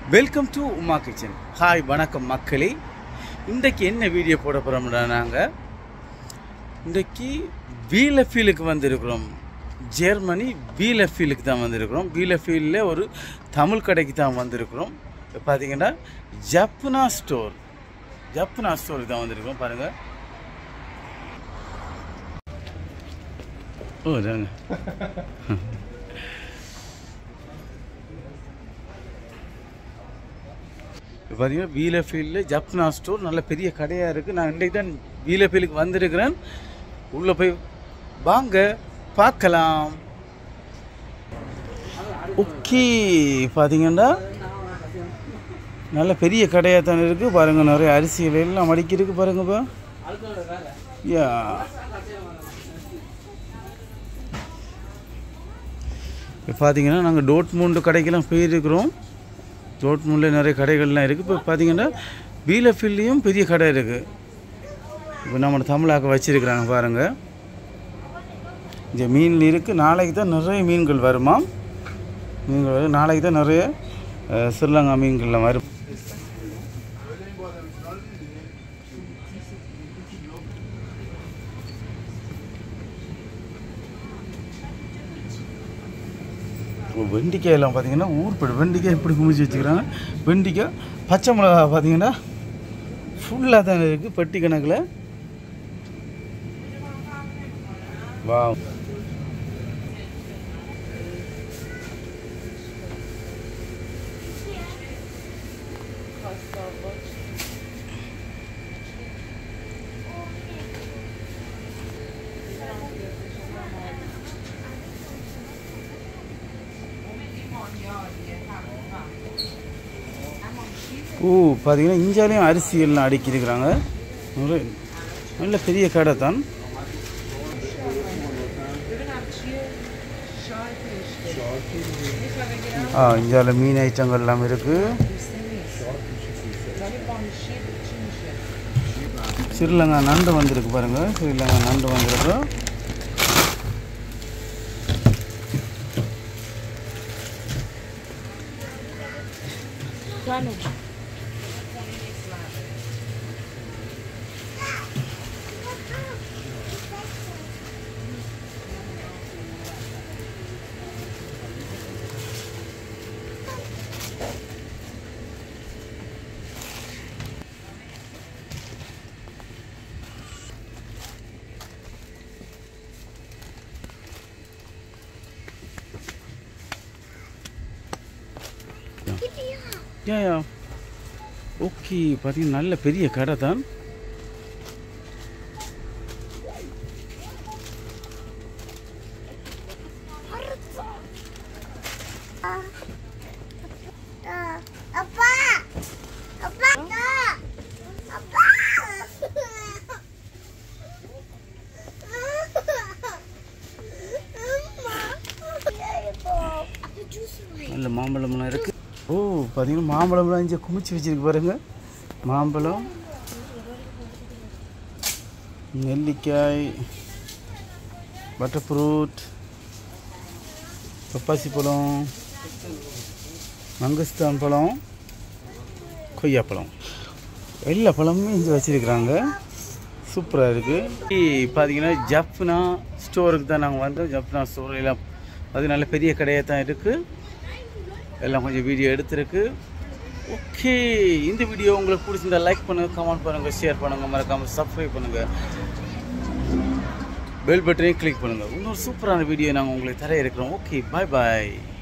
welcome to Uma Kitchen hi வணக்கம் மக்களே இன்றைக்கு என்ன வீடியோ போட போகிறோம்னா நாங்கள் இன்றைக்கு வீலஃபீலுக்கு வந்திருக்கிறோம் ஜெர்மனி வீலஃபீலுக்கு தான் வந்திருக்கிறோம் வீலஃபீல்டில் ஒரு தமிழ் கடைக்கு தான் வந்திருக்கிறோம் இப்போ பார்த்தீங்கன்னா ஜப்னா ஸ்டோர் ஜப்னா ஸ்டோருக்கு தான் வந்திருக்கிறோம் பாருங்கள் ஓ இதாங்க இப்போ பார்த்தீங்கன்னா வீலஃபீல்டில் ஜப்னா ஸ்டோர் நல்ல பெரிய கடையாக இருக்குது நான் இன்றைக்கு தான் வீலஃபீலுக்கு வந்திருக்கிறேன் உள்ளே போய் வாங்க பார்க்கலாம் ஓகே பார்த்தீங்கன்னா நல்ல பெரிய கடையாக தானே இருக்குது பாருங்கள் நிறைய அரிசிகள் எல்லாம் மடிக்கிருக்கு பாருங்கப்பா யா இப்போ பார்த்தீங்கன்னா நாங்கள் டோட்மூண்டு கடைக்கெல்லாம் போயிருக்கிறோம் டோட்மூண்டில் நிறைய கடைகள்லாம் இருக்குது இப்போ பார்த்தீங்கன்னா பீலஃபீல்லையும் பெரிய கடை இருக்குது இப்போ நம்ம தமிழாக்க வச்சிருக்கிறாங்க பாருங்கள் இங்கே மீன் இருக்குது நாளைக்கு தான் நிறைய மீன்கள் வருமா மீன்கள் வரும் நாளைக்கு தான் நிறைய அஹ், ஸ்ரீலங்கா மீன்கள்லாம் வரும் வெண்டிக்காய் எல்லாம் பார்த்தீங்கன்னா ஊர்படி வெண்டிக்காய் எப்படி குமிச்சு வச்சுக்கிறாங்க வெண்டிக்காய் பச்சை மிளகா பார்த்தீங்கன்னா ஃபுல்லாக தானே இருக்குது பெட்டி கணக்கில் வா ஓ பார்த்தீங்கன்னா இஞ்சாலையும் அரிசி எல்லாம் அடுக்கியிருக்கிறாங்க நல்ல நல்ல பெரிய கடை தான் ஆ இஞ்சால மீன் ஐட்டங்கள் எல்லாம் இருக்குது ஸ்ரீலங்கா நண்டு வந்திருக்கு பாருங்க ஸ்ரீலங்கா நண்டு வந்திருக்கு யா யா ஓகே பார்த்தீங்கன்னா நல்ல பெரிய கடை தான் அப்பா அப்பா அப்பா நல்ல மாம்பழம்லாம் இருக்குது ஓ பார்த்தீங்கன்னா மாம்பழம்லாம் இங்கே குமிச்சு வச்சிருக்கு பாருங்க மாம்பழம் நெல்லிக்காய் பட்டர் ஃப்ரூட் பப்பாசி பழம் மங்கஸ்தான் பழம் கொய்யாப்பழம் எல்லா பழமும் இங்கே வச்சிருக்கிறாங்க சூப்பராக இருக்குது பார்த்தீங்கன்னா ஜப்னா ஸ்டோருக்கு தான் நாங்கள் வந்தோம் ஜப்னா ஸ்டோர் எல்லாம் அது நல்ல பெரிய கடையாக தான் இருக்குது எல்லாம் கொஞ்சம் வீடியோ எடுத்திருக்கு ஓகே இந்த வீடியோ உங்களுக்கு பிடிச்சிருந்தா லைக் பண்ணுங்கள் கமெண்ட் பண்ணுங்கள் ஷேர் பண்ணுங்கள் மறக்காமல் சப்ஸ்கிரைப் பண்ணுங்கள் பெல் பட்டனையும் கிளிக் பண்ணுங்கள் இன்னொரு சூப்பரான வீடியோ நாங்கள் உங்களுக்கு தர இருக்கிறோம் ஓகே பாய் பாய்